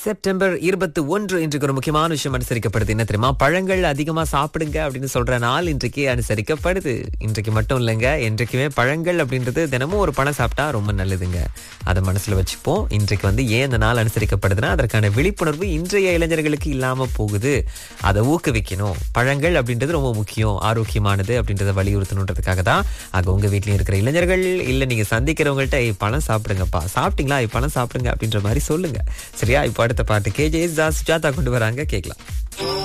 September இருபத்தி ஒன்று இன்றைக்கு ஒரு முக்கியமான விஷயம் அனுசரிக்கப்படுது என்ன தெரியுமா பழங்கள் அதிகமா சாப்பிடுங்க அப்படின்னு சொல்ற நாள் இன்றைக்கு அனுசரிக்கப்படுது இன்றைக்கு மட்டும் இல்லைங்க என்றைக்குமே பழங்கள் அப்படின்றது தினமும் ஒரு பழம் சாப்பிட்டா ரொம்ப நல்லதுங்க அதை மனசுல வச்சுப்போம் இன்றைக்கு வந்து ஏன் இந்த நாள் அனுசரிக்கப்படுதுன்னா அதற்கான விழிப்புணர்வு இன்றைய இளைஞர்களுக்கு இல்லாம போகுது அதை ஊக்குவிக்கணும் பழங்கள் அப்படின்றது ரொம்ப முக்கியம் ஆரோக்கியமானது அப்படின்றத வலியுறுத்தணுன்றதுக்காக தான் ஆக உங்க வீட்லயும் இருக்கிற இளைஞர்கள் இல்ல நீங்க சந்திக்கிறவங்கள்ட்ட "ஏய், பழம் சாப்பிடுங்கப்பா சாப்பிட்டீங்களா "ஏய், பழம் சாப்பிடுங்க அப்படின்ற மாதிரி சொல்லுங்க சரியா இப்போ அடுத்த பாட்டு கேஜே தாஸ் சுஜாதா கொண்டு வராங்க கேட்கலாம்